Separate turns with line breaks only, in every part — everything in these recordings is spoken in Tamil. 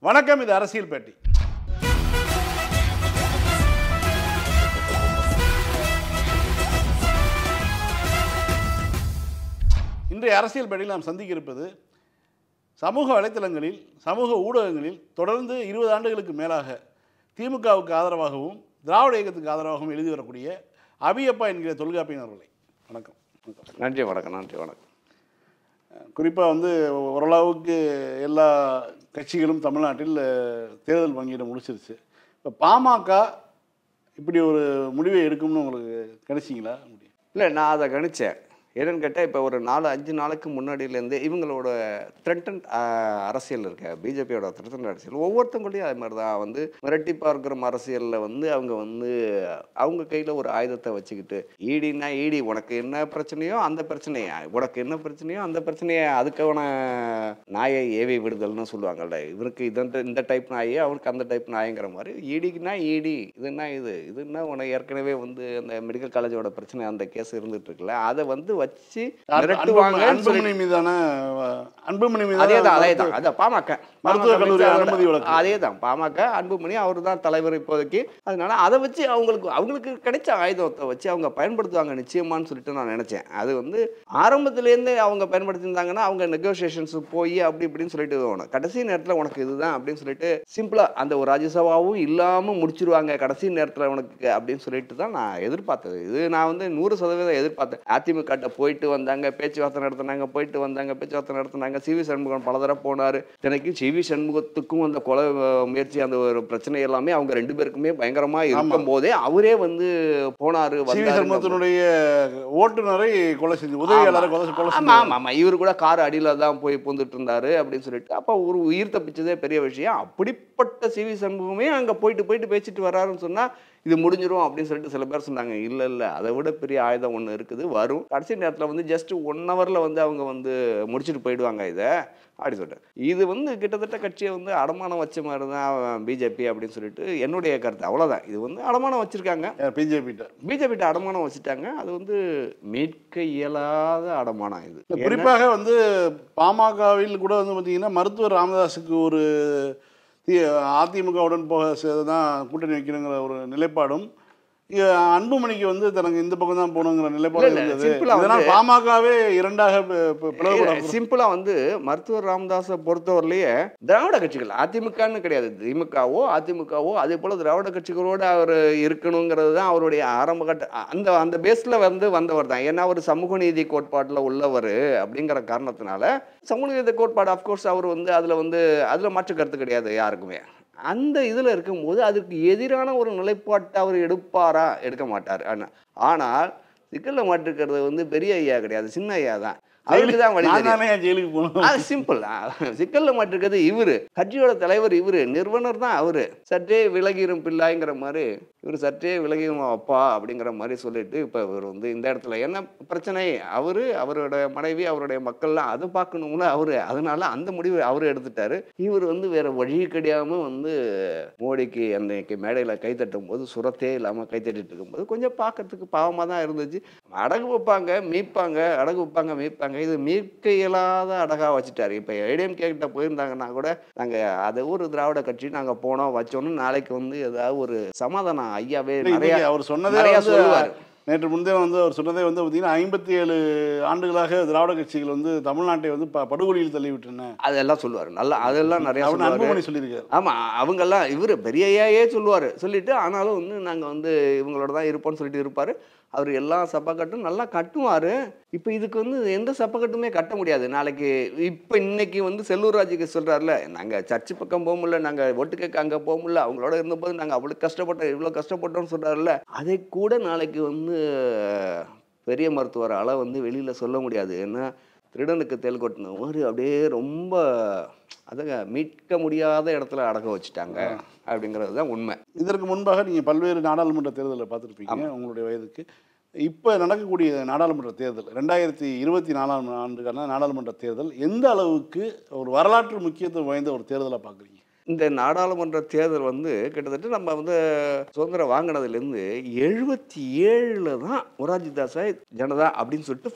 வணக்கம் இது அரசியல் பேட்டி இன்றைய அரசியல் பேட்டியில் நாம் சந்திக்க இருப்பது சமூக வலைத்தளங்களில் சமூக ஊடகங்களில் தொடர்ந்து இருபது ஆண்டுகளுக்கு மேலாக திமுகவுக்கு ஆதரவாகவும் திராவிட இயக்கத்துக்கு ஆதரவாகவும் எழுதி வரக்கூடிய அபியப்பா என்கிற தொல்காப்பியன் அவர்களை வணக்கம் வணக்கம்
நன்றி வணக்கம் நன்றி வணக்கம்
குறிப்பாக வந்து ஓரளவுக்கு எல்லா கட்சிகளும் தமிழ்நாட்டில் அஹ், தேர்தல் பங்கீடு முடிச்சிருச்சு இப்போ பாமக இப்படி ஒரு முடிவை எடுக்கும்னு உங்களுக்கு கிடைச்சிங்களா முடியும்
இல்லை நான் அதை கணிச்சேன் என்னன்னு கேட்டால் இப்போ ஒரு நாலு அஞ்சு நாளுக்கு முன்னாடியிலேருந்து இவங்களோட த்ரெட்டன் அரசியல் இருக்க பிஜேபியோட த்ரெட்டன் அரசியல் ஒவ்வொருத்தவங்களையும் அது மாதிரி தான் வந்து மிரட்டி பார்க்குற அரசியலில் வந்து அவங்க வந்து அவங்க கையில் ஒரு ஆயுதத்தை வச்சுக்கிட்டு ஈடினா ஈடி உனக்கு என்ன பிரச்சனையோ அந்த பிரச்சனையா உனக்கு என்ன பிரச்சனையோ அந்த பிரச்சனையை அதுக்கான நாயை ஏவி விடுதல்னு சொல்லுவாங்கல்ல இவருக்கு இந்த இந்த டைப் நாய் அவருக்கு அந்த டைப் நாய்ங்கிற மாதிரி ஈடிக்குனா ஈடி இதுன்னா இது இதுன்னா உனக்கு ஏற்கனவே வந்து அந்த மெடிக்கல் காலேஜோட பிரச்சனை அந்த கேஸ் இருந்துட்டு இருக்குல்ல அதை வந்து வச்சு மிரட்டுவாங்கன்னு
அன்புமணி
சொல்லி
மீதான அஹ், அன்புமணி மீதான
அதே தான் அதே தான் அதான் பாமக
மருத்துவக் கல்லூரி அனுமதி வழக்கு.
அதே தான் பாமக அன்புமணி அவர் தான் தலைவர் இப்போதைக்கு அதனால அதை வச்சு அவங்களுக்கு அவங்களுக்கு கிடைச்ச ஆயுதத்தை வச்சு அவங்க பயன்படுத்துவாங்க நிச்சயமான்னு சொல்லிட்டு நான் நினைச்சேன் அது வந்து ஆரம்பத்துலேருந்தே அவங்க பயன்படுத்தியிருந்தாங்கன்னா அவங்க நெகோசியேஷன்ஸ் போய் அப்படி இப்படின்னு சொல்லிட்டு போகணும் கடைசி நேரத்தில் உனக்கு இதுதான் அப்படின்னு சொல்லிட்டு சிம்பிளா அந்த ஒரு ராஜ்யசபாவும் இல்லாமல் முடிச்சிருவாங்க கடைசி நேரத்தில் உனக்கு அப்படின்னு சொல்லிட்டு தான் நான் எதிர்பார்த்தது இது நான் வந்து நூறு சதவீதம் எதிர்பார்த்தேன் அதிமுக போயிட்டு வந்தாங்க பேச்சுவார்த்தை நடத்தினாங்க போயிட்டு வந்தாங்க பேச்சுவார்த்தை நடத்தினாங்க சிவி சண்முகம் பல தடவை போனார் எனக்கு சிவி சண்முகத்துக்கும் அந்த கொலை அஹ், முயற்சி அந்த ஒரு பிரச்சனை எல்லாமே அவங்க ரெண்டு பேருக்குமே பயங்கரமா இருக்கும் போதே அவரே வந்து போனாரு
சிவி
வந்தாருங்க.
சண்முகத்தினுடைய ஓட்டுநரை கொலை செஞ்சு உதவியாளரை கொலை கொலை
ஆமா
செஞ்சு
ஆமா ஆமா இவரு கூட கார் அடியில தான் போய் பூந்துட்டு இருந்தாரு அப்படின்னு சொல்லிட்டு அப்ப ஒரு உயிர் தப்பிச்சதே பெரிய விஷயம் அப்படிப்பட்ட சிவி சண்முகமே அங்க போயிட்டு போயிட்டு பேசிட்டு வர்றாருன்னு சொன்னா இது முடிஞ்சிரும் அப்படின்னு சொல்லிட்டு சில பேர் சொன்னாங்க இல்ல இல்ல அதை விட பெரிய ஆயுதம் ஒண்ணு இருக்குது வரும் கடைசி நேரத்துல வந்து ஜஸ்ட் ஒன் ஹவர்ல வந்து அவங்க வந்து முடிச்சுட்டு போயிடுவாங்க இதை அப்படி சொல்லிட்டு இது வந்து கிட்டத்தட்ட கட்சியை வந்து அடமானம் வச்ச மாதிரி தான் பிஜேபி அப்படின்னு சொல்லிட்டு என்னுடைய கருத்து அவ்வளவுதான் இது வந்து அடமானம் வச்சிருக்காங்க
பிஜேபி
பிஜேபி அடமானம் வச்சுட்டாங்க அது வந்து மீட்க இயலாத அடமானம் இது ஏன்னா-
குறிப்பாக வந்து பாமகவில் கூட வந்து பார்த்தீங்கன்னா மருத்துவர் ராமதாஸுக்கு ஒரு தி- அதிமுகவுடன் போக சே- தான் கூட்டணி வைக்கணுங்கிற ஒரு நிலைப்பாடும் இங்க அன்புமணிக்கு வந்து தனக்கு இந்த பக்கம் தான் போகணுங்கிற நிலைப்பாடு
இல்ல, இல்ல,
இருந்தது
simple ஆ
இதனால்
வந்து-
பாமகவே இரண்டாக பி- பி- பிளவுபட
சிம்பிளா வந்து மருத்துவர் ராமதாஸை பொறுத்தவரையிலேயே திராவிட கட்சிகள் அதிமுகன்னு கிடையாது திமுகவோ அதிமுகவோ அதே போல திராவிட கட்சிகளோட அவர் இருக்கணுங்கிறது தான் அவருடைய ஆரம்ப கட்ட அந்த அந்த பேஸ்ல வந்து வந்தவர் தான் ஏன்னா அவர் சமூக நீதி கோட்பாட்டில் உள்ளவர் அப்படிங்கிற காரணத்தினால சமூக நீதி கோட்பாடு அஃப்கோர்ஸ் அவர் வந்து அதுல வந்து அதுல மாற்று கருத்து கிடையாது யாருக்குமே அந்த இதில் இருக்கும்போது அதுக்கு எதிரான ஒரு நிலைப்பாட்டை அவர் எடுப்பாரா எடுக்க மாட்டார் ஆனா ஆனால் சிக்கலில் மாட்டிருக்கிறது வந்து பெரிய ஐயா கிடையாது சின்ன ஐயா தான் அவருக்கு தான் வழி
நான்
தெரியும்.
தானே ஜெயிலுக்கு போகணும்
அது சிம்பிள் சிக்கல்ல மாட்டிருக்கிறது இவரு கட்சியோட தலைவர் இவரு நிறுவனர் தான் அவரு சற்றே விலகிரும் பிள்ளாய்ங்கிற மாதிரி இவர் சற்றே விலகிரும் அப்பா அப்படிங்கிற மாதிரி சொல்லிட்டு இப்ப இவர் வந்து இந்த இடத்துல என்ன பிரச்சனை அவரு அவரோட மனைவி அவருடைய மக்கள்லாம் அதை பார்க்கணும்ல அவரு அதனால அந்த முடிவு அவரு எடுத்துட்டாரு இவர் வந்து வேற வழி கிடையாம வந்து மோடிக்கு அன்னைக்கு மேடையில கை தட்டும் போது சுரத்தே இல்லாம கை தட்டிட்டு இருக்கும்போது கொஞ்சம் பார்க்கறதுக்கு பாவமா தான் இருந்துச்சு அடகு வைப்பாங்க மீட்பாங்க அடகு வைப்பாங்க மீட்பாங்க இது மீட்க இயலாத அடகா வச்சுட்டாரு இப்போ ஏடிஎம்கே கிட்ட போயிருந்தாங்கன்னா கூட நாங்க அது ஒரு திராவிட கட்சி நாங்க போனோம் வச்சோம்னு நாளைக்கு வந்து ஏதாவது ஒரு சமாதானம் ஐயாவே நிறைய
இன்னைக்கு அவர் சொன்னதே
நிறைய
வந்து
சொல்லுவாரு
நேற்று முன்தினம் வந்து அவர் சொன்னதே வந்து பார்த்தீங்கன்னா ஐம்பத்தி ஏழு ஆண்டுகளாக திராவிட கட்சிகள் வந்து தமிழ்நாட்டை வந்து ப- படுகொலியில் தள்ளிவிட்டன
அதெல்லாம் சொல்லுவாரு நல்லா அதெல்லாம் நிறைய
அவன்
சொல்லுவாரு
அன்புமணி சொல்லியிருக்காரு
ஆமா அவங்கெல்லாம் இவர் பெரிய ஐயாயே சொல்லுவார் சொல்லிட்டு ஆனாலும் வந்து நாங்கள் வந்து இவங்களோட தான் இருப்போம்னு சொல்லிட்டு இருப்பார் அவர் எல்லா சப்பக்கட்டும் நல்லா கட்டுவார் இப்போ இதுக்கு வந்து எந்த சப்பக்கட்டுமே கட்ட முடியாது நாளைக்கு இப்போ இன்னைக்கு வந்து செல்லூர் ராஜுக்கு சொல்கிறாருல நாங்கள் சர்ச்சு பக்கம் போக முடியல நாங்கள் ஒட்டு கேட்க அங்கே போக முடியல அவங்களோட இருந்தபோது நாங்கள் அவ்வளோ கஷ்டப்பட்டோம் இவ்வளோ கஷ்டப்பட்டோம்னு சொல்கிறாருல அதை கூட நாளைக்கு வந்து பெரிய மருத்துவரால் வந்து வெளியில் சொல்ல முடியாது ஏன்னா திருடனுக்கு தேல் கொட்டின மாதிரி அப்படியே ரொம்ப அதுங்க மீட்க முடியாத இடத்துல அடக்க வச்சுட்டாங்க அப்படிங்கிறது தான் உண்மை
இதற்கு முன்பாக நீங்கள் பல்வேறு நாடாளுமன்ற தேர்தலை பார்த்துருப்பீங்க உங்களுடைய வயதுக்கு இப்போ நடக்கக்கூடிய நாடாளுமன்ற தேர்தல் ரெண்டாயிரத்தி இருபத்தி நாலாம் ஆண்டுக்கான நாடாளுமன்ற தேர்தல் எந்த அளவுக்கு ஒரு வரலாற்று முக்கியத்துவம் வாய்ந்த ஒரு தேர்தலை பார்க்குறீங்க
இந்த நாடாளுமன்ற தேர்தல் வந்து கிட்டத்தட்ட நம்ம வந்து சுதந்திரம் வாங்கினதுலேருந்து எழுபத்தி ஏழில் தான் மொரார்ஜி தேசாய் ஜனதா அப்படின்னு சொல்லிட்டு ஃபஸ்ட்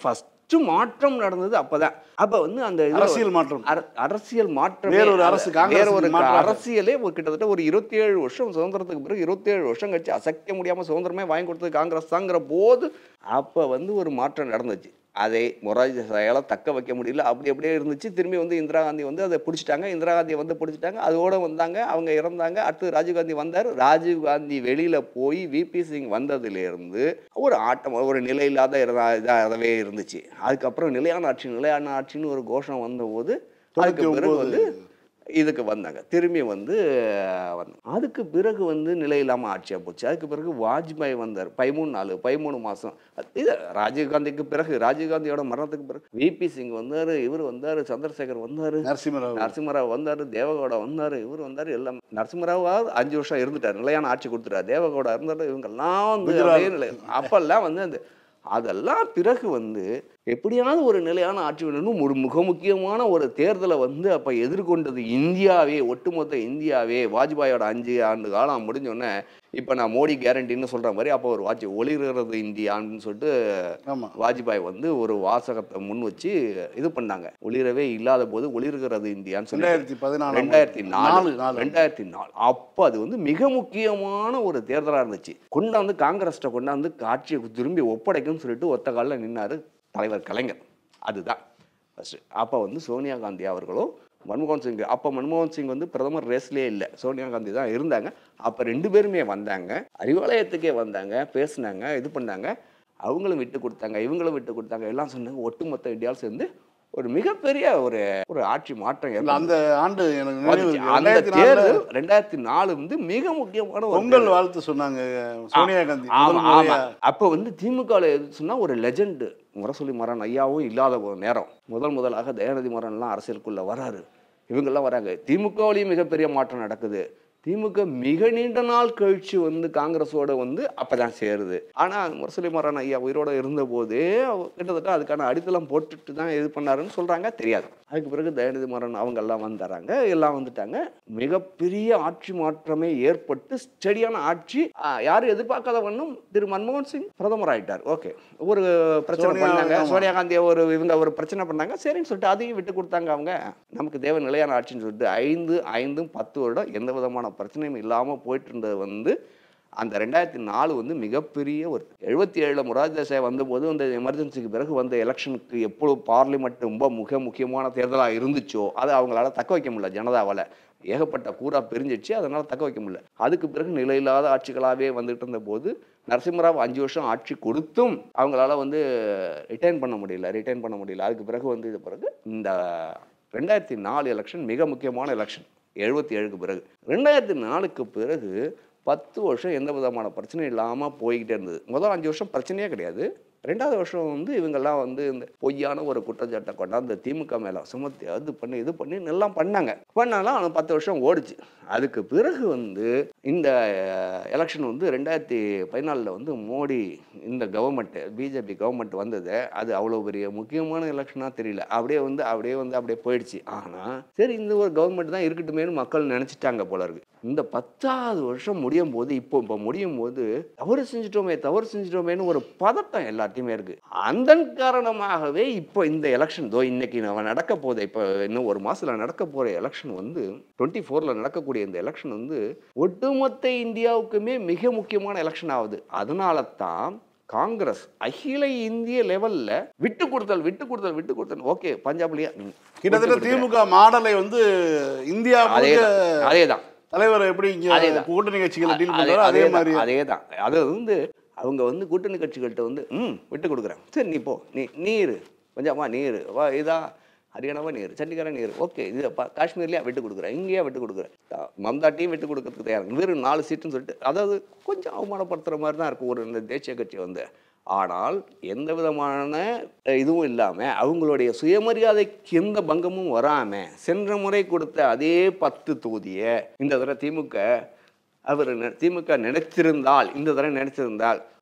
மாற்றம் நடந்தது அப்பதான் அப்ப வந்து அந்த இதுல
அரசியல் மாற்றம்
அர- அரசியல் மாற்றம்
வேறொரு அரசு, காங்கிரஸ்
வேற ஒரு
மாற்றாக.
அரசியலே ஒரு கிட்டத்தட்ட ஒரு இருபத்தி ஏழு வருஷம் சுதந்திரத்துக்கு பிறகு இருபத்தி ஏழு வருஷம் கழிச்சு அசைக்க முடியாம சுதந்திரமே வாங்கி கொடுத்தது காங்கிரஸ் தாங்கிற போது அப்ப வந்து ஒரு மாற்றம் நடந்துச்சு அதை மொராஜி தேசாயால தக்க வைக்க முடியல அப்படி அப்படியே இருந்துச்சு திரும்பி வந்து இந்திரா காந்தி வந்து அதை பிடிச்சிட்டாங்க இந்திரா காந்தியை வந்து பிடிச்சிட்டாங்க அதோட வந்தாங்க அவங்க இறந்தாங்க அடுத்து ராஜீவ் காந்தி வந்தார் ராஜீவ் காந்தி வெளியில போய் விபி சிங் வந்ததுலேருந்து ஒரு ஆட்டம் ஒரு நிலையில்லாத இருந்தா இதாகவே இருந்துச்சு அதுக்கப்புறம் நிலையான ஆட்சி நிலையான ஆட்சின்னு ஒரு கோஷம் வந்தபோது அதுக்கு
தொண்ணூத்தி
பிறகு
ஒன்பது.
வந்து இதுக்கு வந்தாங்க திரும்பி வந்து வந்தாங்க அதுக்கு பிறகு வந்து நிலை இல்லாமல் ஆட்சியாக போச்சு அதுக்கு பிறகு வாஜ்பாய் வந்தார் பதிமூணு நாலு பதிமூணு மாதம் இது ராஜீவ்காந்திக்கு பிறகு ராஜீவ்காந்தியோட மரணத்துக்கு பிறகு விபி சிங் வந்தார் இவர் வந்தார் சந்திரசேகர் வந்தார்
நரசிம்மராவ்
நரசிம்மராவ் வந்தார் தேவகவுடா வந்தார் இவர் வந்தார் எல்லாம் நரசிம்மராவாவது அஞ்சு வருஷம் இருந்துட்டார் நிலையான ஆட்சி கொடுத்துட்டார் தேவகவுடா இருந்தார் இவங்கெல்லாம் வந்து
குஜராத்.
அப்படியே நிலை அப்பெல்லாம் வந்து அந்த அதெல்லாம் பிறகு வந்து எப்படியாவது ஒரு நிலையான ஆட்சி வேணும்னு ஒரு மிக முக்கியமான ஒரு தேர்தலை வந்து அப்போ எதிர்கொண்டது இந்தியாவே ஒட்டுமொத்த இந்தியாவே வாஜ்பாயோட அஞ்சு ஆண்டு காலம் முடிஞ்சோடனே இப்போ நான் மோடி கேரண்டின்னு சொல்கிற மாதிரி அப்போ ஒரு வாட்சி ஒளிர்கிறது இந்தியான்னு சொல்லிட்டு
ஆமா
வாஜ்பாய் வந்து ஒரு வாசகத்தை முன் வச்சு இது பண்ணாங்க ஒளிரவே இல்லாத போது ஒளிர்கிறது இந்தியான்னு சொல்லி
ரெண்டாயிரத்தி பதினாலு
ரெண்டாயிரத்தி நாலு
நாலு நாலு
ரெண்டாயிரத்தி நாலு அப்போ அது வந்து மிக முக்கியமான ஒரு தேர்தலாக இருந்துச்சு கொண்டாந்து காங்கிரஸ்ட்ட கொண்டாந்து ஆட்சியை திரும்பி ஒப்படைக்கும்னு சொல்லிட்டு ஒத்த காலில் நின்னாரு தலைவர் கலைஞர் அதுதான் ஃபஸ்ட்டு அப்போ வந்து சோனியா காந்தி அவர்களும் மன்மோகன் சிங் அப்போ மன்மோகன் சிங் வந்து பிரதமர் ரேஸ்லேயே இல்லை சோனியா காந்தி தான் இருந்தாங்க அப்போ ரெண்டு பேருமே வந்தாங்க அறிவாலயத்துக்கே வந்தாங்க பேசுனாங்க இது பண்ணாங்க அவங்களும் விட்டு கொடுத்தாங்க இவங்களும் விட்டு கொடுத்தாங்க எல்லாம் சொன்னாங்க ஒட்டுமொத்த இந்தியாவில் சேர்ந்து ஒரு மிகப்பெரிய ஒரு ஒரு ஆட்சி மாற்றம்
இல்ல,
ஏற்பட்டது.
அந்த ஆண்டு எனக்கு நினைவு
வந்துச்சு.
இருக்கு.
அந்த
ரெண்டாயிரத்தி நாலுல
தேர்தல் ரெண்டாயிரத்தி நாலு வந்து மிக முக்கியமான ஒரு
பொங்கல் வாழ்த்து சொன்னாங்க சோனியா காந்தி
ஆமா
முதல்
ஆமா
முறையா.
அப்போ வந்து திமுக சொன்னா ஒரு லெஜெண்ட் முரசொலி மரன் ஐயாவும் இல்லாத ஒரு நேரம் முதல் முதலாக தயாநிதி மரன்லாம் அரசியலுக்குள்ள வராரு இவங்கெல்லாம் வராங்க திமுகவிலையும் மிகப்பெரிய மாற்றம் நடக்குது திமுக மிக நீண்ட நாள் கழிச்சு வந்து காங்கிரஸோட வந்து அப்பதான் சேருது ஆனா முரசொலி மரன் ஐயா உயிரோட இருந்த போதே அவ- கிட்டத்தட்ட அதுக்கான அடித்தளம் போட்டுட்டு தான் இது பண்ணாருன்னு சொல்றாங்க தெரியாது அதுக்கு பிறகு தயாநிதி மரன் அவங்க எல்லாம் வந்துறாங்க எல்லாம் வந்துட்டாங்க மிகப்பெரிய ஆட்சி மாற்றமே ஏற்பட்டு ஸ்டெடியான ஆட்சி ஆ, யாரும் எதிர்பார்க்காத வண்ணம் திரு மன்மோகன் சிங் பிரதமர் ஆயிட்டார் ஓகே ஒரு பிரச்சனை
சோனியா,
பண்ணாங்க
ஆமா.
சோனியா காந்தியை ஒரு இவங்க ஒரு பிரச்சனை பண்ணாங்க சரின்னு சொல்லிட்டு அதையும் விட்டு கொடுத்தாங்க அவங்க நமக்கு தேவை நிலையான ஆட்சின்னு சொல்லிட்டு ஐந்து ஐந்தும் பத்து வருடம் எந்த விதமான பிரச்சனையும் இல்லாமல் போயிட்டு இருந்தது வந்து அந்த ரெண்டாயிரத்தி நாலு வந்து மிகப்பெரிய ஒரு எழுபத்தி ஏழில் முராஜ் தேசாய் வந்தபோது அந்த எமர்ஜென்சிக்கு பிறகு வந்த எலெக்ஷனுக்கு எப்பொழுது பார்லிமெண்ட் ரொம்ப மிக முக்கியமான தேர்தலாக இருந்துச்சோ அதை அவங்களால தக்க வைக்க முடியல ஜனதாவால் ஏகப்பட்ட கூறா பிரிஞ்சிடுச்சு அதனால் தக்க வைக்க முடியல அதுக்கு பிறகு நிலையில்லாத ஆட்சிகளாகவே வந்துட்டு இருந்த போது நரசிம்மராவ் அஞ்சு வருஷம் ஆட்சி கொடுத்தும் அவங்களால வந்து ரிட்டைன் பண்ண முடியல ரிட்டைன் பண்ண முடியல அதுக்கு பிறகு வந்து இது பிறகு இந்த ரெண்டாயிரத்தி நாலு எலெக்ஷன் மிக முக்கியமான எலெக்ஷன் எழுபத்தி ஏழுக்கு பிறகு ரெண்டாயிரத்தி நாலுக்கு பிறகு பத்து வருஷம் எந்த விதமான பிரச்சனையும் இல்லாமல் போய்கிட்டே இருந்தது முதல் அஞ்சு வருஷம் பிரச்சனையே கிடையாது ரெண்டாவது வருஷம் வந்து இவங்கெல்லாம் வந்து இந்த பொய்யான ஒரு குற்றச்சாட்டை கொண்டாந்து திமுக மேலே சுமத்தி அது பண்ணி இது பண்ணி எல்லாம் பண்ணாங்க பண்ணாலும் அவன் பத்து வருஷம் ஓடிச்சு அதுக்கு பிறகு வந்து இந்த எலெக்ஷன் வந்து ரெண்டாயிரத்தி பதினாலில் வந்து மோடி இந்த கவர்மெண்ட்டு பிஜேபி கவர்மெண்ட் வந்தது அது அவ்வளோ பெரிய முக்கியமான எலெக்ஷனாக தெரியல அப்படியே வந்து அப்படியே வந்து அப்படியே போயிடுச்சு ஆனால் சரி இந்த ஒரு கவர்மெண்ட் தான் இருக்கட்டுமேனு மக்கள் நினச்சிட்டாங்க போல இருக்கு இந்த பத்தாவது வருஷம் முடியும் போது இப்போ இப்போ முடியும் போது தவறு செஞ்சிட்டோமே தவறு செஞ்சிட்டோமேன்னு ஒரு பதட்டம் எல்லாத்தையுமே இருக்கு அந்த காரணமாகவே இப்போ இந்த எலெக்ஷன் தோ இன்னைக்கு நம்ம நடக்க போகுது இப்போ இன்னும் ஒரு மாசத்துல நடக்க போற எலெக்ஷன் வந்து டுவெண்ட்டி ஃபோர்ல நடக்கக்கூடிய இந்த எலெக்ஷன் வந்து ஒட்டுமொத்த இந்தியாவுக்குமே மிக முக்கியமான எலெக்ஷன் ஆகுது அதனால தான் காங்கிரஸ் அகில இந்திய லெவல்ல விட்டு கொடுத்தல் விட்டு கொடுத்தல் விட்டு கொடுத்தல் ஓகே பஞ்சாப்லயா ம்,
கிட்டத்தட்ட
விட்டு கொடுத்தல்.
திமுக மாடலை வந்து இந்தியா
அதே
முழுக்க
அதேதான்
தலைவர் எப்படி இங்க
அதேதான்.
கூட்டணி கட்சிகளை டீல்
அதே
பண்றாரோ அதே
அதே
மாதிரி
அதே தான் அது வந்து அவங்க வந்து கூட்டணி கட்சிகள்கிட்ட வந்து ம் விட்டு கொடுக்குறேன் சரி நீ போ நீ நீர் பஞ்சாபா நீர் வா இதா ஹரியானாவா நீர் சண்டிகரா நீர் ஓகே இது பா- காஷ்மீர்லயா விட்டு கொடுக்குறேன் இங்கேயா விட்டு கொடுக்குறேன் த- மம்தாட்டியும் விட்டு கொடுக்கறதுக்கு தயார் வெறும் நாலு சீட்டுன்னு சொல்லிட்டு அதாவது கொஞ்சம் அவமானப்படுத்துகிற மாதிரி தான் இருக்கும் ஒரு இந்த தேசிய கட்சி வந்து ஆனால் எந்த விதமான அஹ், இதுவும் இல்லாமல் அவங்களுடைய சுயமரியாதைக்கு எந்த பங்கமும் வராமல் சென்ற முறை கொடுத்த அதே பத்து தொகுதியை இந்த தடவை திமுக அவர் நெ- திமுக நினைத்திருந்தால் இந்த தடவை நினைத்திருந்தால்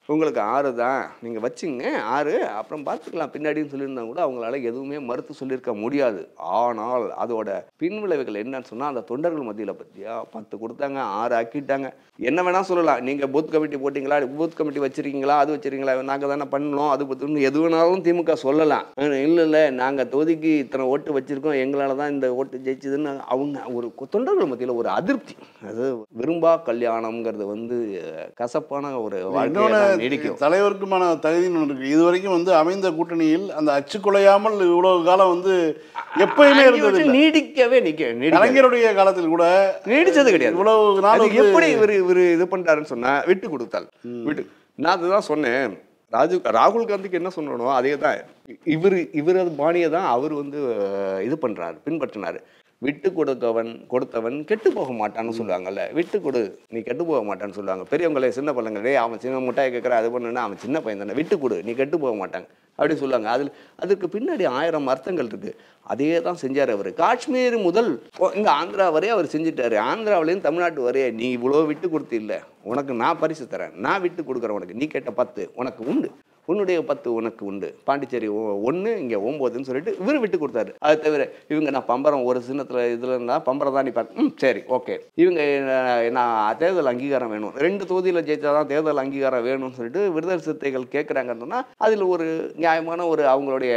உங்களுக்கு ஆறு தான் நீங்கள் வச்சுங்க ஆறு அப்புறம் பார்த்துக்கலாம் பின்னாடின்னு சொல்லியிருந்தா கூட அவங்களால எதுவுமே மறுத்து சொல்லியிருக்க முடியாது ஆனால் அதோட பின்விளைவுகள் என்னன்னு சொன்னால் அந்த தொண்டர்கள் மத்தியில் பற்றியா பத்து கொடுத்தாங்க ஆறு ஆக்கிட்டாங்க என்ன வேணால் சொல்லலாம் நீங்கள் பூத் கமிட்டி போட்டிங்களா பூத் கமிட்டி வச்சிருக்கீங்களா அது வச்சிருக்கீங்களா நாங்கள் தானே பண்ணோம் அது பற்றி எது வேணாலும் திமுக சொல்லலாம் இல்லை இல்லை நாங்கள் தொகுதிக்கு இத்தனை ஓட்டு வச்சுருக்கோம் எங்களால் தான் இந்த ஓட்டு ஜெயிச்சதுன்னு அவங்க ஒரு கு- தொண்டர்கள் மத்தியில் ஒரு அதிருப்தி அது விரும்பா கல்யாணம்ங்கிறது வந்து அஹ், கசப்பான ஒரு வாழ்க்கையை
இன்னொன்று
தான் நீடிக்கும்
தலைவருக்குமான தகுதின்னு ஒன்று இருக்கு இது வரைக்கும் வந்து அமைந்த கூட்டணியில் அந்த அச்சு குலையாமல் இவ்வளவு காலம் வந்து எப்பயுமே
அஞ்சு
இருந்தது
வருஷம் நீடிக்கவே நிக்க நீடிக்க
கலைஞருடைய காலத்தில் கூட
நீடிச்சது கிடையாது
இவ்வளவு நாள்
அது
வந்து-
எப்படி இவர் இவர் இது பண்றாருன்னு சொன்னா விட்டு கொடுத்தால் விட்டு நான் அதுதான் சொன்னேன் ராஜீவ் ராகுல் காந்திக்கு என்ன சொன்னனோ அதே தான் இவர் இவரது பாணியை தான் அவர் வந்து அஹ், இது பண்றாரு பின்பற்றினாரு விட்டு கொடுக்கவன் கொடுத்தவன் கெட்டு போக மாட்டான்னு சொல்லுவாங்கல்ல விட்டு கொடு நீ கெட்டு போக மாட்டான்னு சொல்லுவாங்க பெரியவங்களே சின்ன பிள்ளைங்க டேய் அவன் சின்ன முட்டாய் கேட்குற அது பண்ணுன்னா அவன் சின்ன பையன் தானே விட்டு கொடு நீ கெட்டு போக மாட்டாங்க அப்படி சொல்லுவாங்க அதில் அதுக்கு பின்னாடி ஆயிரம் அர்த்தங்கள் இருக்கு அதே தான் செஞ்சார் அவர் காஷ்மீர் முதல் ஓ, இங்க ஆந்திரா வரைய அவர் செஞ்சுட்டாரு ஆந்திராவிலேருந்து தமிழ்நாட்டு வரைய நீ இவ்வளோ விட்டு கொடுத்து இல்லை உனக்கு நான் பரிசு தரேன் நான் விட்டு கொடுக்குறேன் உனக்கு நீ கேட்ட பத்து உனக்கு உண்டு உன்னுடைய பத்து உனக்கு உண்டு பாண்டிச்சேரி ஒன்று இங்கே ஒம்போதுன்னு சொல்லிட்டு இவர் விட்டு கொடுத்தாரு அது தவிர இவங்க நான் பம்பரம் ஒரு சின்னத்தில் இதில் இருந்தால் பம்பரம் தான் நிற்பாங்க ம் சரி ஓகே இவங்க அஹ், நான் தேர்தல் அங்கீகாரம் வேணும் ரெண்டு தொகுதியில் ஜெயிச்சா தான் தேர்தல் அங்கீகாரம் வேணும்னு சொல்லிட்டு விடுதலை சிறுத்தைகள் கேட்குறாங்கன்னா அதில் ஒரு நியாயமான ஒரு அவங்களுடைய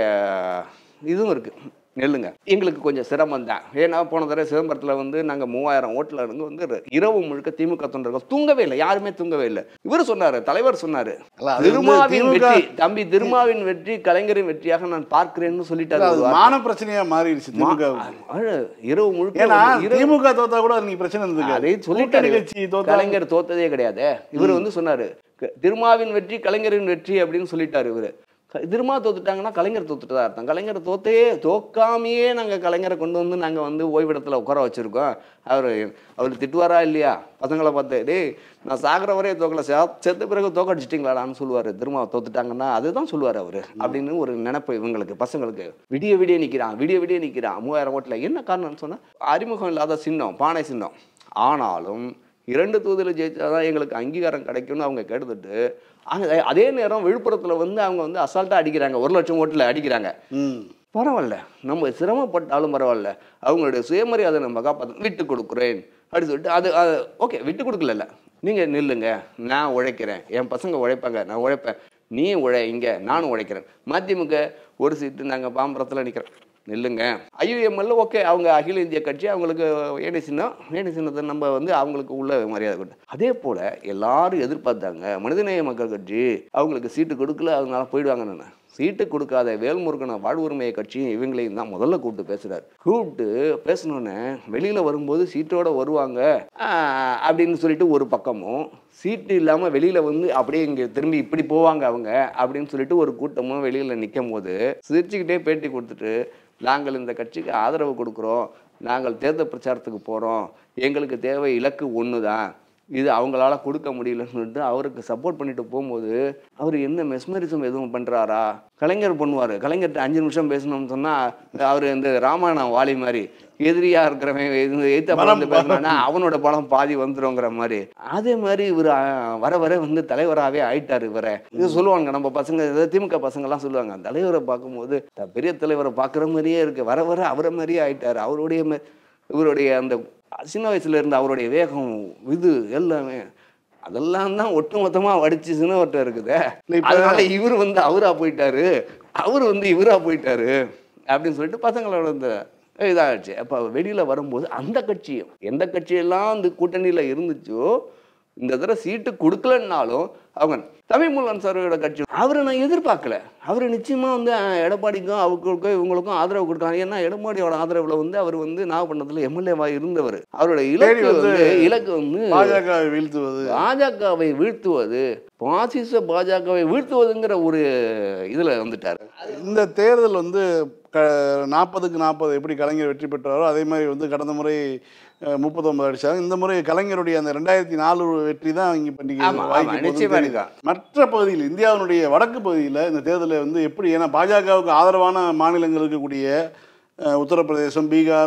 இதுவும் இருக்குது நெல்லுங்க எங்களுக்கு கொஞ்சம் சிரமம் தான் ஏன்னா போன தடவை சிதம்பரத்தில் வந்து நாங்கள் மூவாயிரம் ஓட்டில் இருந்து வந்து இரவு முழுக்க திமுக தொண்டர்கள் தூங்கவே இல்லை யாருமே தூங்கவே இல்லை இவர் சொன்னாரு தலைவர் சொன்னாரு
அல்ல, அது வந்து
திருமாவின்
திமுக
வெற்றி தம்பி திருமாவின் வெற்றி கலைஞரின் வெற்றியாக நான் பார்க்கிறேன்னு சொல்லிட்டாரு
அது
ஒரு வார்த்தை.
மான பிரச்சனையா மாறிடுச்சு திமுக
அழ, இரவு முழுக்க
ஏன்னா
வந்து இரவு
திமுக தோத்தா கூட நீங்க பிரச்சனை இருந்தது
அதை சொல்லிட்டாரு
கட்சி தோத்தா
கலைஞர் தோத்ததே கிடையாது இவர் வந்து சொன்னாரு க- திருமாவின் வெற்றி கலைஞரின் வெற்றி அப்படின்னு சொல்லிட்டாரு இவரு க- திருமா தோத்துட்டாங்கன்னா கலைஞர் தோத்துட்டதா அர்த்தம் கலைஞர் தோத்தே தோக்காமையே நாங்க கலைஞரை கொண்டு வந்து நாங்க வந்து ஓய்விடத்துல உட்கார வச்சிருக்கோம் அவர் அவர் திட்டுவாரா இல்லையா பசங்களை பார்த்து டேய் நான் சாகிற வரையே தோக்கல சே- செத்த பிறகு தோக்கடிச்சிட்டிங்களாடான்னு சொல்லுவாரு திருமா தோத்துட்டாங்கன்னா அதுதான் சொல்லுவார் அவரு அப்படின்னு ஒரு நினைப்பு இவங்களுக்கு பசங்களுக்கு விடிய விடிய நிக்கிறான் விடிய விடிய நிக்கிறான் மூவாயிரம் ஓட்டுல என்ன காரணம்னு சொன்னா அறிமுகம் இல்லாத சின்னம் பானை சின்னம் ஆனாலும் இரண்டு தொகுதியில் ஜெயிச்சாதான் எங்களுக்கு அங்கீகாரம் கிடைக்கும்னு அவங்க கேட்டுட்டு அங்க அதே நேரம் விழுப்புரத்தில் வந்து அவங்க வந்து அசால்ட்டாக அடிக்கிறாங்க ஒரு லட்சம் ஓட்டில் அடிக்கிறாங்க
ம்
பரவாயில்ல நம்ம சிரமப்பட்டாலும் பரவாயில்ல அவங்களுடைய சுயமரியாதை நம்ம காப்பாற்ற விட்டு கொடுக்குறேன் அப்படி சொல்லிட்டு அது அது ஓகே விட்டு கொடுக்கல நீங்கள் நில்லுங்க நான் உழைக்கிறேன் என் பசங்க உழைப்பாங்க நான் உழைப்பேன் நீ உழை இங்கே நானும் உழைக்கிறேன் மதிமுக ஒரு சீட்டு நாங்கள் பாம்பரத்தில் நிற்கிறோம் நில்லுங்க ஐயுஎம்எல்ல ஓகே அவங்க அகில இந்திய கட்சி அவங்களுக்கு ஏணி சின்னம் ஏணி சின்னத்தை நம்ம வந்து அவங்களுக்கு உள்ள மரியாதை கொண்டு அதே போல் எல்லாரும் எதிர்பார்த்தாங்க மனிதநேய மக்கள் கட்சி அவங்களுக்கு சீட்டு கொடுக்கல அதனால போயிடுவாங்க நான் சீட்டு கொடுக்காத வேல்முருகனை வாழ்வுரிமையை கட்சியும் இவங்களையும் தான் முதல்ல கூப்பிட்டு பேசுறாரு கூப்பிட்டு பேசணுன்னே வெளியில வரும்போது சீட்டோட வருவாங்க ஆஹ், அப்படின்னு சொல்லிட்டு ஒரு பக்கமும் சீட்டு இல்லாம வெளியில வந்து அப்படியே இங்க திரும்பி இப்படி போவாங்க அவங்க அப்படின்னு சொல்லிட்டு ஒரு கூட்டமும் வெளியில நிற்கும் போது சிரிச்சுக்கிட்டே பேட்டி கொடுத்துட்டு நாங்கள் இந்த கட்சிக்கு ஆதரவு கொடுக்குறோம் நாங்கள் தேர்தல் பிரச்சாரத்துக்கு போகிறோம் எங்களுக்கு தேவை இலக்கு ஒன்று தான் இது அவங்களால கொடுக்க முடியலன்னு சொல்லிட்டு அவருக்கு சப்போர்ட் பண்ணிட்டு போகும்போது அவர் என்ன மெஸ்மரிசம் எதுவும் பண்ணுறாரா கலைஞர் பண்ணுவார் கலைஞர்கிட்ட அஞ்சு நிமிஷம் பேசணும்னு சொன்னால் அவர் இந்த ராமாயணம் வாலி மாதிரி எதிரியா இருக்கிறவன் இது எய்த்த படம் வந்து பேசினானா அவனோட படம் பாதி வந்துருங்கிற மாதிரி அதே மாதிரி இவர் வர வர வந்து தலைவராகவே ஆயிட்டாரு இவரை இது சொல்லுவாங்க நம்ம பசங்க இது திமுக பசங்கெல்லாம் சொல்லுவாங்க தலைவரை பார்க்கும்போது த- பெரிய தலைவரை பார்க்குற மாதிரியே இருக்கு வர வர அவரை மாதிரியே ஆயிட்டாரு அவருடைய மே- இவருடைய அந்த சின்ன வயசுல இருந்த அவருடைய வேகம் இது எல்லாமே அதெல்லாம் தான் ஒட்டுமொத்தமா வடிச்சு சின்னவர்கிட்ட இருக்குதே
இப்ப-
அதனால இவர் வந்து அவரா போயிட்டாரு அவர் வந்து இவரா போயிட்டாரு அப்படின்னு சொல்லிட்டு பசங்களோட இந்த இதாகிடுச்சு அப்போ வெளியில் வரும்போது அந்த கட்சியும் எந்த கட்சியெல்லாம் அந்த கூட்டணியில் இருந்துச்சோ இந்த தடவை சீட்டு கொடுக்கலன்னாலும் அவங்க தமிழ் முல்லன் சாரோட கட்சி அவரை நான் எதிர்பார்க்கல அவர் நிச்சயமா வந்து அஹ், எடப்பாடிக்கும் அவங்களுக்கும் இவங்களுக்கும் ஆதரவு கொடுக்காங்க ஏன்னா எடப்பாடியோட ஆதரவுல வந்து அவர் வந்து நாகப்பட்டினத்தில் எம்எல்ஏவா இருந்தவர் அவரோட இலக்கு
வந்து
வந்து இலக்கு வந்து
பாஜகவை வீழ்த்துவது
பாஜகவை வீழ்த்துவது பாசிச பாஜகவை வீழ்த்துவதுங்கிற ஒரு இதுல வந்துட்டாரு
இந்த தேர்தல் வந்து க நாற்பதுக்கு நாற்பது எப்படி கலைஞர் வெற்றி பெற்றாரோ அதே மாதிரி வந்து கடந்த முறை முப்பத்தொன்பது அடிச்சாங்க இந்த முறை கலைஞருடைய அந்த ரெண்டாயிரத்தி நாலு வெற்றி தான் இங்கே
ஆமா, ஆமா,
பண்ணிக்க
நிச்சயமா இருக்கா.
மற்ற பகுதியில் இந்தியாவினுடைய வடக்கு பகுதியில் இந்த தேர்தலில் வந்து எப்படி ஏன்னா பாஜகவுக்கு ஆதரவான மாநிலங்கள் இருக்கக்கூடிய அஹ், உத்தரப்பிரதேசம் பீகார்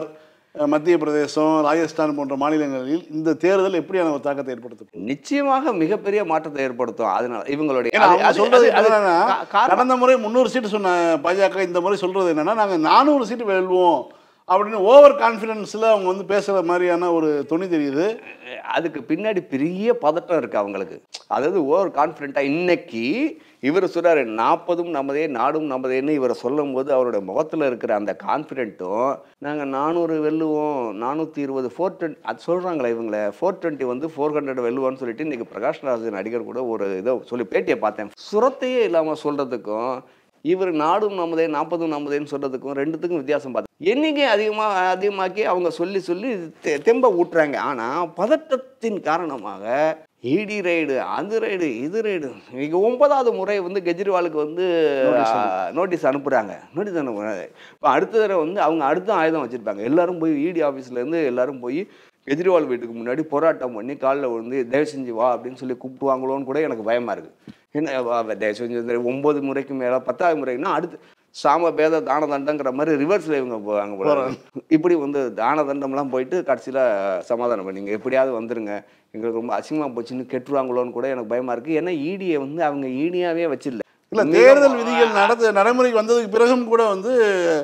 அஹ், மத்திய பிரதேசம் ராஜஸ்தான் போன்ற மாநிலங்களில் இந்த தேர்தல் எப்படியான ஒரு தாக்கத்தை ஏற்படுத்தும்
நிச்சயமாக மிகப்பெரிய மாற்றத்தை ஏற்படுத்தும் அதனால இவங்களுடைய
ஏன்னா
அது-
அவங்க
அது-
சொல்றது
அது- அது
என்னன்னா
கா- காரணம்
கடந்த முறை முந்நூறு சீட்டு சொன்ன பாஜக இந்த முறை சொல்றது என்னன்னா நாங்க நானூறு சீட்டு வெல்வோம் அப்படின்னு ஓவர் கான்ஃபிடென்ஸ்ல அவங்க வந்து பேசுற மாதிரியான ஒரு துணி தெரியுது
அதுக்கு பின்னாடி பெரிய பதட்டம் இருக்கு அவங்களுக்கு அதாவது ஓவர் கான்ஃபிடென்ட்டாக இன்னைக்கு இவர் சொல்றாரு நாற்பதும் நமதே நாடும் நமதேன்னு இவரை சொல்லும் போது அவருடைய முகத்தில் இருக்கிற அந்த கான்ஃபிடென்ட்டும் நாங்கள் நானூறு வெல்லுவோம் நானூற்றி இருபது ஃபோர் டுவெண்ட்டி அது சொல்கிறாங்களே இவங்கள ஃபோர் டுவெண்ட்டி வந்து ஃபோர் ஹண்ட்ரட் வெல்லுவோன்னு சொல்லிட்டு இன்னைக்கு பிரகாஷ் ராஜ் நடிகர் கூட ஒரு இதை சொல்லி பேட்டியை பார்த்தேன் சுரத்தையே இல்லாமல் சொல்கிறதுக்கும் இவர் நாடும் நமதே நாற்பதும் நமதேன்னு சொல்கிறதுக்கும் ரெண்டுத்துக்கும் வித்தியாசம் பார்த்தேன் எண்ணிக்கை அதிகமாக அதிகமாக்கி அவங்க சொல்லி சொல்லி தெ- தெம்ப ஊட்டுறாங்க ஆனால் பதட்டத்தின் காரணமாக இடி ரைடு அது ரைடு இது ரைடு இன்னைக்கு ஒன்பதாவது முறை வந்து கெஜ்ரிவாலுக்கு வந்து நோட்டீஸ் அனுப்புகிறாங்க நோட்டீஸ் அனுப்புகிறாங்க இப்போ அடுத்த தடவை வந்து அவங்க அடுத்த ஆயுதம் வச்சுருப்பாங்க எல்லாரும் போய் இடி ஆஃபீஸ்லேருந்து எல்லாரும் போய் கெஜ்ரிவால் வீட்டுக்கு முன்னாடி போராட்டம் பண்ணி காலில் வந்து தயவு செஞ்சு வா அப்படின்னு சொல்லி கூப்பிடுவாங்களோன்னு கூட எனக்கு பயமாக இருக்குது என்ன வா- வா, தயவு செஞ்சு இந்த ஒம்பது முறைக்கு மேலே பத்தாவது முறைக்குன்னா அடுத்து சாம பேத தான தண்டங்கிற மாதிரி ரிவர்ஸில் இவங்க போவாங்க போல இப்படி வந்து தான தண்டம்லாம் போயிட்டு கடைசியில் சமாதானம் பண்ணீங்க எப்படியாவது வந்துருங்க எங்களுக்கு ரொம்ப அசிங்கமாக போச்சுன்னு கெட்டுருவாங்களோன்னு கூட எனக்கு பயமாக இருக்குது ஏன்னா ஈடியை வந்து அவங்க ஈடியாவே வச்சிடல
இல்ல தேர்தல் விதிகள் நடத்த நடைமுறைக்கு வந்ததுக்கு பிறகும் கூட வந்து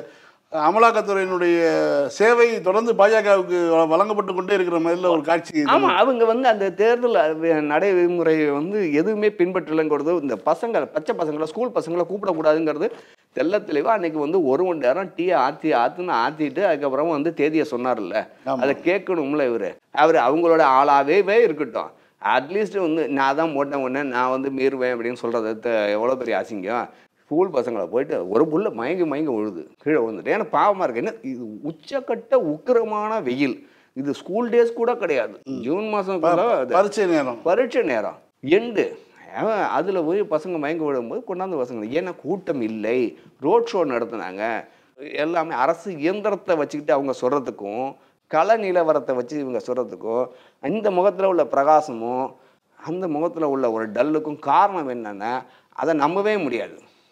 அமலாக்கத்துறையினுடைய சேவை தொடர்ந்து பாஜகவுக்கு வழங்கப்பட்டு கொண்டே இருக்கிற மாதிரில ஒரு காட்சி இது.
ஆமா அவங்க வந்து அந்த தேர்தல் அஹ், நடைமுறையை வந்து எதுவுமே பின்பற்றலைங்கிறது இந்த பசங்க பச்சை பசங்களை ஸ்கூல் பசங்களை கூப்பிடக்கூடாதுங்கிறது தெள்ள தெளிவா அன்னைக்கு வந்து ஒரு மணி நேரம் டீ ஆத்தி ஆத்துன்னு ஆத்திட்டு அதுக்கப்புறம் வந்து தேதியை சொன்னார்ல
ஆமா.
அதை கேட்கணும்ல இவரு அவர் அவங்களோட ஆளாவே இருக்கட்டும் அட்லீஸ்ட் வந்து நான் தான் போட்டேன் உடனே நான் வந்து மீறுவேன் அப்படின்னு சொல்றது த- எவ்வளவு பெரிய அசிங்கம் ஸ்கூல் பசங்களை போயிட்டு ஒரு புள்ள மயங்கி மயங்கி விழுது கீழே வந்துட்டு ஏன்னா பாவமாக இருக்கு என்ன இது உச்சக்கட்ட உக்கிரமான வெயில் இது ஸ்கூல் டேஸ் கூட கிடையாது ஜூன் மாதம்
பரீட்சை நேரம்
பரீட்சை நேரம் எண்டு அவன் அதில் போய் பசங்க மயங்க விடும்போது கொண்டாந்து பசங்க ஏன்னா கூட்டம் இல்லை ரோட் ஷோ நடத்துனாங்க எல்லாமே அரசு இயந்திரத்தை வச்சுக்கிட்டு அவங்க சொல்கிறதுக்கும் கள நிலவரத்தை வச்சு இவங்க சொல்கிறதுக்கும் இந்த முகத்தில் உள்ள பிரகாசமும் அந்த முகத்தில் உள்ள ஒரு டல்லுக்கும் காரணம் என்னன்னா அதை நம்பவே முடியாது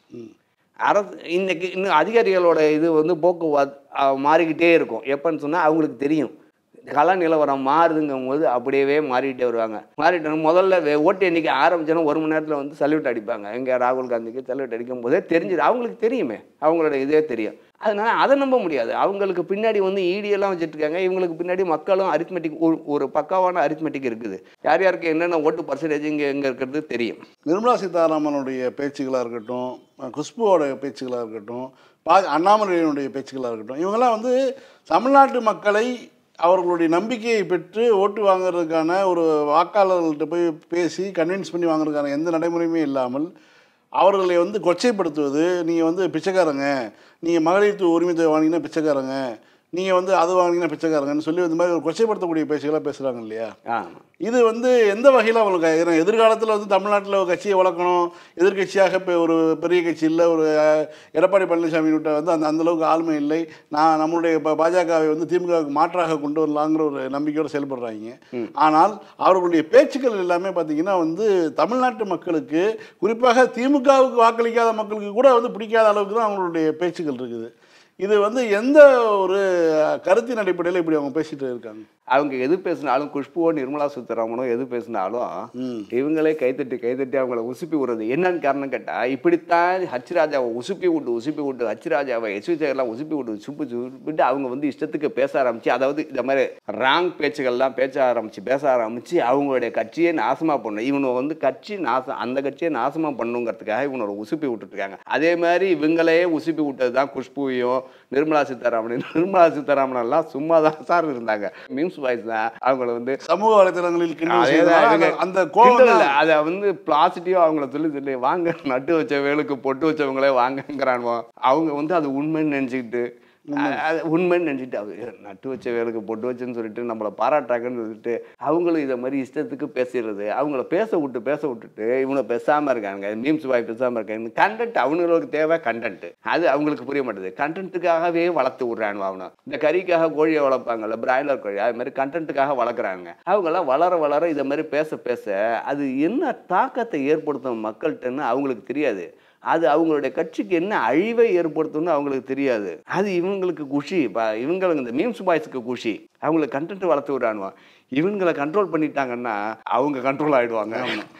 அரசு இன்னைக்கு இன்னும் அதிகாரிகளோட இது வந்து போக்குவரத்து அஹ், மாறிக்கிட்டே இருக்கும் எப்போன்னு சொன்னால் அவங்களுக்கு தெரியும் கள நிலவரம் மாறுதுங்கும் போது அப்படியே மாறிக்கிட்டே வருவாங்க மாறிட்டு முதல்ல வே- ஓட்டு எண்ணிக்கை ஆரம்பிச்சோன்னா ஒரு மணி நேரத்தில் வந்து சல்யூட் அடிப்பாங்க எங்கே ராகுல் காந்திக்கு சல்யூட் அடிக்கும் போதே தெரிஞ்சுது அவங்களுக்கு தெரியுமே அவங்களோட இதே தெரியும் அதனால அதை நம்ப முடியாது அவங்களுக்கு பின்னாடி வந்து ED எல்லாம் வச்சுட்டு இருக்காங்க இவங்களுக்கு பின்னாடி மக்களும் அரித்மெட்டிக் ஒரு பக்காவான அரித்மெட்டிக் இருக்குது யார் யாருக்கு என்னென்ன ஓட்டு பர்சன்டேஜ் இங்கே எங்கே இருக்கிறது தெரியும்
நிர்மலா சீதாராமனுடைய பேச்சுகளாக இருக்கட்டும் அஹ் குஷ்புவோட பேச்சுகளாக இருக்கட்டும் பா அண்ணாமலையினுடைய பேச்சுகளாக இருக்கட்டும் இவங்கெல்லாம் வந்து தமிழ்நாட்டு மக்களை அவர்களுடைய நம்பிக்கையை பெற்று ஓட்டு வாங்குறதுக்கான ஒரு வாக்காளர்கள்ட்ட போய் பேசி கன்வின்ஸ் பண்ணி வாங்குறதுக்கான எந்த நடைமுறையுமே இல்லாமல் அவர்களை வந்து கொச்சைப்படுத்துவது நீங்கள் வந்து பிச்சைக்காரங்க நீங்கள் மகளிர் உரிமை வாங்கினா பிச்சைக்காரங்க நீங்கள் வந்து அது வாங்கினா பிச்சைக்காரங்கன்னு சொல்லி இந்த மாதிரி ஒரு கொச்சைப்படுத்தக்கூடிய பேச்சுகளாக பேசுகிறாங்க இல்லையா
ஆமாம்
இது வந்து எந்த வகையில் அவங்களுக்கு ஏன்னா எதிர்காலத்தில் வந்து தமிழ்நாட்டில் ஒரு கட்சியை வளர்க்கணும் எதிர்க்கட்சியாக இப்போ ஒரு பெரிய கட்சி இல்லை ஒரு அஹ், எடப்பாடி பழனிசாமி விட்ட வந்து அந்த அந்த அளவுக்கு ஆளுமை இல்லை நான் நம்மளுடைய ப- பாஜகவை வந்து திமுகவுக்கு மாற்றாக கொண்டு வரலாங்கிற ஒரு நம்பிக்கையோடு செயல்படுறாங்க ஆனால் அவர்களுடைய பேச்சுக்கள் எல்லாமே பார்த்தீங்கன்னா வந்து தமிழ்நாட்டு மக்களுக்கு குறிப்பாக திமுகவுக்கு வாக்களிக்காத மக்களுக்கு கூட வந்து பிடிக்காத அளவுக்கு தான் அவங்களுடைய பேச்சுக்கள் இருக்குது இது வந்து எந்த ஒரு கருத்தின் அடிப்படையில் இப்படி அவங்க பேசிட்டு இருக்காங்க
அவங்க எது பேசினாலும் குஷ்புவோ நிர்மலா சீதாராமனோ எது பேசினாலும்
ம்.
இவங்களே கைத்தட்டி கைத்தட்டி அவங்கள உசுப்பி விடுறது என்னன்னு காரணம் கேட்டா இப்படித்தான் ஹச் ராஜாவை உசுப்பி விட்டு உசுப்பி விட்டு ஹச் ராஜாவை எஸ் சேகர்லாம் உசுப்பி விட்டு சுப்பு சுப்பிட்டு அவங்க வந்து இஷ்டத்துக்கு பேச ஆரம்பிச்சு அதாவது இந்த மாதிரி ராங் பேச்சுகள்லாம் பேச ஆரம்பிச்சு பேச ஆரம்பிச்சு அவங்களுடைய கட்சியே நாசமா பண்ணும் இவனை வந்து கட்சி நாசம் அந்த கட்சியை நாசமா பண்ணுங்கிறதுக்காக இவனோட உசுப்பி விட்டுட்டு இருக்காங்க அதே மாதிரி இவங்களே உசுப்பி விட்டது தான் குஷ்புவையும் நிர்மலா சீதாராமனையும் நிர்மலா சீதாராமன் எல்லாம் சும்மா தான் சார் இருந்தாங்க மீம்ஸ் வாய்ஸ் தான் அவங்கள வந்து
சமூக வலைதளங்களில் கிண்டல்
அதேதான்
செய்ததால
இவங்க
அந்த- அந்த கோபம்
கிண்டல் இல்ல,
தான்
அதை வந்து பாசிட்டிவா அவங்கள சொல்லி சொல்லி வாங்க நட்டு வச்ச வேலுக்கு பொட்டு வச்சவங்களே வாங்கங்கிறானுவோ அவங்க வந்து அது உண்மைன்னு நினைச்சுக்கிட்டு அ- அது உண்மைன்னு நினைச்சிட்டு அவங்க "ஏ, நட்டு வச்ச வேலுக்கு பொட்டு வச்சுன்னு சொல்லிட்டு நம்மளை பாராட்டுறாங்கன்னு சொல்லிட்டு அவங்களும் இதை மாதிரி இஷ்டத்துக்கு பேசிடுறது அவங்கள பேச விட்டு பேச விட்டுட்டு இவனை பேசாம இருக்காங்க மீம்ஸ் வாய் பேசாம இருக்காங்க கண்டென்ட் அவங்களுக்கு தேவை கண்டென்ட் அது அவங்களுக்கு புரிய மாட்டேது கண்டென்ட்டுக்காகவே வளர்த்து விடுறானுவ அவனை இந்த கறிக்காக கோழியை வளர்ப்பாங்கல்ல பிராய்லர் கோழி அது மாதிரி கண்டென்ட்டுக்காக வளர்க்குறாங்க அவங்கெல்லாம் வளர வளர இதை மாதிரி பேச பேச அது என்ன தாக்கத்தை ஏற்படுத்தும் மக்கள்கிட்டன்னு அவங்களுக்கு தெரியாது அது அவங்களுடைய கட்சிக்கு என்ன அழிவை ஏற்படுத்தும்னு அவங்களுக்கு தெரியாது அது இவங்களுக்கு குஷி இப்போ இவங்களுக்கு இந்த மீம்ஸ் பாய்ஸுக்கு குஷி அவங்களுக்கு கண்டென்ட் வளர்த்து விடானுவா இவங்களை கண்ட்ரோல் பண்ணிட்டாங்கன்னா அவங்க கண்ட்ரோல் ஆயிடுவாங்க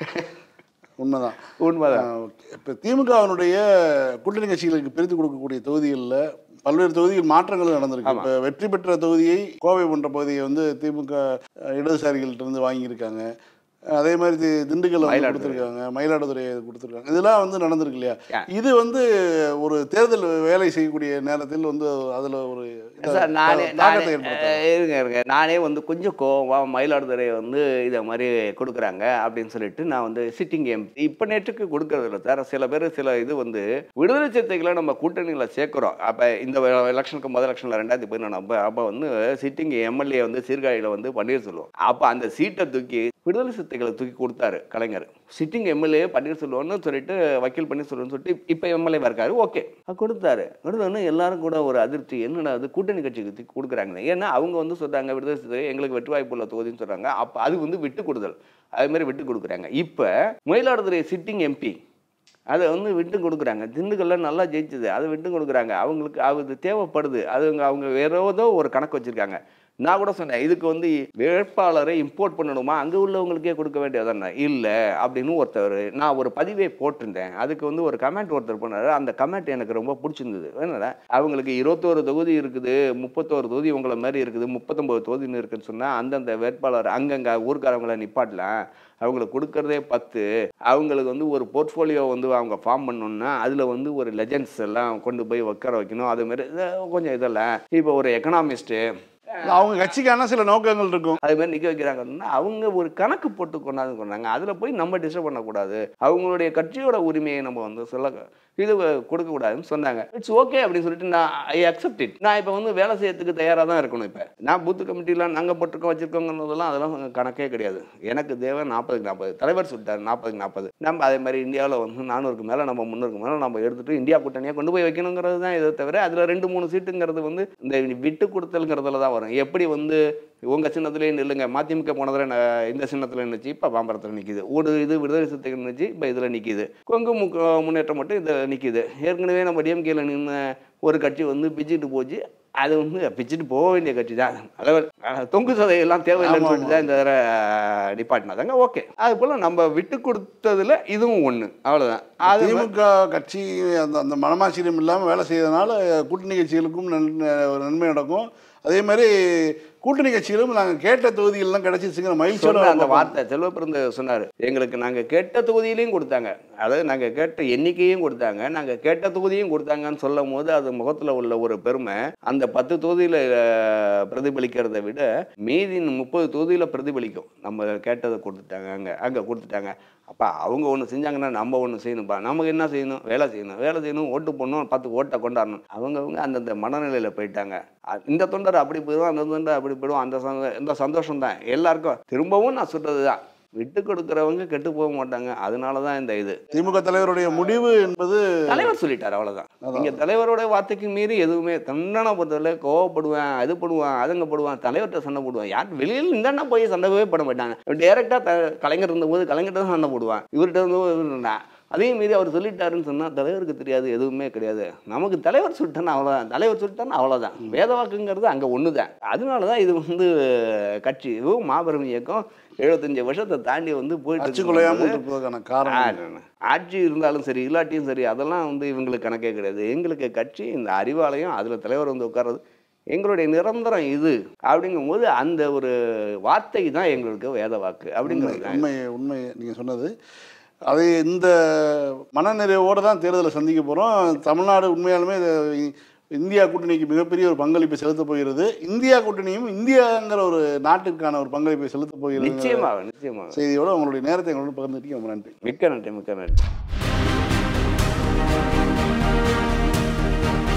உண்மைதான்
உண்மைதான்
இப்போ திமுகவினுடைய கூட்டணி கட்சிகளுக்கு பிரித்து கொடுக்கக்கூடிய தொகுதிகளில் பல்வேறு தொகுதிகள் மாற்றங்கள் நடந்திருக்கு இப்போ வெற்றி பெற்ற தொகுதியை கோவை போன்ற பகுதியை வந்து திமுக அஹ், இடதுசாரிகள்ட்ட இருந்து வாங்கியிருக்காங்க அதே மாதிரி தி- திண்டுக்கல்ல வந்து
மயிலாடுதுறை.
கொடுத்துருக்காங்க மயிலாடுதுறை கொடுத்துருக்காங்க இதெல்லாம் வந்து நடந்திருக்கு இல்லையா
Yeah.
இது வந்து ஒரு தேர்தல் வேலை செய்யக்கூடிய நேரத்தில் வந்து அதுல ஒரு இத-
சார் நானே
தாக்கத்தை
நானே
ஏற்படுத்தும்
அஹ், இருங்க இருங்க நானே வந்து கொஞ்சம் கோவமா மயிலாடுதுறை வந்து இதை மாதிரி கொடுக்குறாங்க அப்படின்னு சொல்லிட்டு நான் வந்து சிட்டிங் எம் இப்போ நேற்றுக்கு கொடுக்கறது இல்லை சார் சில பேர் சில இது வந்து விடுதலை சிறுத்தைகளை நம்ம கூட்டணியில் சேர்க்குறோம் அப்போ இந்த எலெக்ஷனுக்கு முதல் எலெக்ஷனில் ரெண்டாயிரத்தி பதினொன்று அப்போ அப்போ வந்து சிட்டிங் எம்எல்ஏ வந்து சீர்காழியில் வந்து பன்னீர்செல்வம் அப்போ அந்த சீட்டை தூக்கி விடுதலை சிறுத்தைகளை தூக்கி கொடுத்தாரு கலைஞர் சிட்டிங் எம்எல்ஏ பன்னீர்செல்வம்னு சொல்லிட்டு வக்கீல் பன்னீர்செல்வம்னு சொல்லிட்டு இப்போ எம்எல்ஏ இருக்காரு ஓகே கொடுத்தாரு கொடுத்தோன்னே எல்லாரும் கூட ஒரு அதிர்ச்சி என்னடா அது கூட்டணி கட்சிக்கு தூக்கி கொடுக்குறாங்க ஏன்னா அவங்க வந்து சொல்றாங்க விடுதலை சிறுத்தை எங்களுக்கு வெற்றி வாய்ப்புள்ள தொகுதின்னு சொல்றாங்க அப்போ அது வந்து விட்டு கொடுதல் அது மாதிரி விட்டு கொடுக்குறாங்க இப்போ மயிலாடுதுறை சிட்டிங் எம்பி அதை வந்து விட்டு கொடுக்குறாங்க திண்டுக்கல்ல நல்லா ஜெயிச்சது அதை விட்டு கொடுக்குறாங்க அவங்களுக்கு அது தேவைப்படுது அது அவங்க அவங்க வேற ஏதோ ஒரு கணக்கு வச்சிருக்காங்க நான் கூட சொன்னேன் இதுக்கு வந்து வேட்பாளரை இம்போர்ட் பண்ணணுமா அங்கே உள்ளவங்களுக்கே கொடுக்க வேண்டியதானே இல்லை அப்படின்னு ஒருத்தர் நான் ஒரு பதிவே போட்டிருந்தேன் அதுக்கு வந்து ஒரு கமெண்ட் ஒருத்தர் பண்ணாரு அந்த கமெண்ட் எனக்கு ரொம்ப பிடிச்சிருந்தது என்னடா அவங்களுக்கு இருபத்தோரு தொகுதி இருக்குது முப்பத்தோரு தொகுதி உங்களை மாதிரி இருக்குது முப்பத்தொம்பது தொகுதின்னு இருக்குன்னு சொன்னால் அந்தந்த வேட்பாளர் அங்கங்கே ஊர்க்காரவங்களை நிப்பாட்டலாம் அவங்களுக்கு கொடுக்கறதே பத்து அவங்களுக்கு வந்து ஒரு போர்ட்ஃபோலியோ வந்து அவங்க ஃபார்ம் பண்ணணும்னா அதில் வந்து ஒரு லெஜண்ட்ஸ் எல்லாம் கொண்டு போய் உட்கார வைக்கணும் அது மாதிரி இது கொஞ்சம் இதெல்லாம் இப்போ ஒரு எக்கனாமிஸ்ட்டு
அவங்க கட்சிக்கான சில நோக்கங்கள் இருக்கும்
அது மாதிரி நிற்க வைக்கிறாங்கன்னா அவங்க ஒரு கணக்கு போட்டு கொண்டாந்து கொண்டாங்க அதில் போய் நம்ம டிஸ்டர்ப் பண்ணக்கூடாது அவங்களுடைய கட்சியோட உரிமையை நம்ம வந்து சொல்ல இது கொடுக்கக்கூடாதுன்னு சொன்னாங்க இட்ஸ் ஓகே அப்படின்னு சொல்லிட்டு நான் ஐ அக்செப்ட் இட் நான் இப்போ வந்து வேலை செய்யறதுக்கு தயாராக தான் இருக்கணும் இப்போ நான் பூத்து கமிட்டியில் நாங்கள் போட்டிருக்கோம் வச்சிருக்கோங்கிறதெல்லாம் அதெல்லாம் கணக்கே கிடையாது எனக்கு தேவை நாற்பதுக்கு நாற்பது தலைவர் சொல்லிட்டார் நாற்பதுக்கு நாற்பது நம்ம அதே மாதிரி இந்தியாவில் வந்து நானூறுக்கு மேலே நம்ம முந்நூறுக்கு மேலே நம்ம எடுத்துட்டு இந்தியா கூட்டணியாக கொண்டு போய் வைக்கணுங்கிறது தான் இதை தவிர அதில் ரெண்டு மூணு சீட்டுங்கிறது வந்து இந்த விட்டு கொடுத்தல்ங்கிறதுல தான் வரும் எப்படி வந்து உங்கள் சின்னத்துலேயே நில்லுங்க மதிமுக போனதில் இந்த சின்னத்தில் நின்றுச்சு இப்போ பாம்பரத்தில் நிற்கிது ஒரு இது விடுதலை சிறுத்தைகள் நின்றுச்சு இப்போ இதில் நிற்கிது கொங்கு முக்க முன்னேற்றம் மட்டும் இதில் நிற்கிது ஏற்கனவே நம்ம டிஎம்கேல நின்ன ஒரு கட்சி வந்து பிச்சுட்டு போச்சு அது வந்து பிச்சுட்டு போக வேண்டிய கட்சி தான் அதாவது அஹ், தொங்கு சதை எல்லாம் தேவையில்லைன்னு
ஆமா,
சொல்லிட்டு தான் இந்த டிபார்ட்மெண்ட் தாங்க ஓகே அது போல் நம்ம விட்டு கொடுத்ததுல இதுவும் ஒன்று அவ்வளோதான் அது
திமுக கட்சி அந்த அந்த மனமாச்சரியம் இல்லாமல் வேலை செய்யறதுனால கூட்டணி கட்சிகளுக்கும் நன்- ஒரு நன்மை நடக்கும் அதே மாதிரி கூட்டணி கட்சிகளும் நாங்கள் கேட்ட தொகுதிகள்லாம் கிடைச்சிச்சுங்கிற மகிழ்ச்சியோட
சொன்ன அந்த
பார்ப்பாங்க.
வார்த்தை செல்வப்பிறந்த சொன்னார் எங்களுக்கு நாங்கள் கேட்ட தொகுதியிலையும் கொடுத்தாங்க அதாவது நாங்கள் கேட்ட எண்ணிக்கையும் கொடுத்தாங்க நாங்கள் கேட்ட தொகுதியும் கொடுத்தாங்கன்னு சொல்லும் போது அது முகத்தில் உள்ள ஒரு பெருமை அந்த பத்து தொகுதியில் பிரதிபலிக்கிறதை விட மீதி முப்பது தொகுதியில் பிரதிபலிக்கும் நம்ம கேட்டதை கொடுத்துட்டாங்க அங்கே அங்கே கொடுத்துட்டாங்க அப்போ அவங்க ஒன்று செஞ்சாங்கன்னா நம்ம ஒன்று செய்யணும்ப்பா நமக்கு என்ன செய்யணும் வேலை செய்யணும் வேலை செய்யணும் ஓட்டு போடணும் பத்து ஓட்டை கொண்டாடணும் அவங்கவுங்க அந்தந்த மனநிலையில் போயிட்டாங்க அ- இந்த தொண்டர் அப்படி போயிடும் அந்த தொண்டர் அப்படி போயிடும் அந்த சந்தோ இந்த சந்தோஷம் தான் எல்லாருக்கும் திரும்பவும் நான் சொல்கிறது தான் விட்டு கொடுக்குறவங்க கெட்டு போக மாட்டாங்க அதனால தான் இந்த இது
திமுக தலைவருடைய முடிவு என்பது
தலைவர் சொல்லிட்டார் அவ்வளவுதான் நீங்க தலைவரோட வார்த்தைக்கு மீறி எதுவுமே தண்டனை பொறுத்தவரை கோவப்படுவேன் அது படுவேன் அதுங்க படுவேன் தலைவர்கிட்ட சண்டை போடுவேன் யார் வெளியில் இருந்தா போய் சண்டைவே பட மாட்டாங்க டேரெக்டாக த கலைஞர் இருந்தபோது கலைஞர்கிட்ட தான் சண்டை போடுவான் இவர்கிட்ட இருந்து நான் அதே மீறி அவர் சொல்லிட்டாருன்னு சொன்னா தலைவருக்கு தெரியாது எதுவுமே கிடையாது நமக்கு தலைவர் சொல்லிட்டான்னு அவ்வளோதான் தலைவர் சொல்லிட்டான்னு அவ்வளோதான் வேத வாக்குங்கிறது அங்கே ஒன்று தான் அதனால தான் இது வந்து கட்சி இதுவும் மாபெரும் இயக்கம் எழுபத்தஞ்சு வருஷத்தை தாண்டி வந்து போயிட்டு
அச்சு
இருக்கும்போது-
குலையாமல் இருப்பதற்கான காரணம்
ஆ, ஆட்சி இருந்தாலும் சரி இல்லாட்டியும் சரி அதெல்லாம் வந்து இவங்களுக்கு கணக்கே கிடையாது எங்களுக்கு கட்சி இந்த அறிவாலயம் அதில் தலைவர் வந்து உட்கார்றது எங்களுடைய நிரந்தரம் இது அப்படிங்கும்போது அந்த ஒரு வார்த்தை தான் எங்களுக்கு வேத வாக்கு அப்படிங்கிறது தான்
உண்மை உண்மை நீங்கள் சொன்னது அது இந்த மனநிறைவோடு தான் தேர்தலை சந்திக்க போகிறோம் தமிழ்நாடு உண்மையாலுமே இது இந்தியா கூட்டணிக்கு மிகப்பெரிய ஒரு பங்களிப்பை செலுத்தப் போகிறது இந்தியா கூட்டணியும் இந்தியாங்கிற ஒரு நாட்டிற்கான ஒரு பங்களிப்பை செலுத்தப் போகிறது
நிச்சயமாக நிச்சயமாக
செய்தியோட உங்களுடைய நேரத்தை எங்களோட பகிர்ந்துட்டு ரொம்ப நன்றி
மிக்க நன்றி மிக்க நன்றி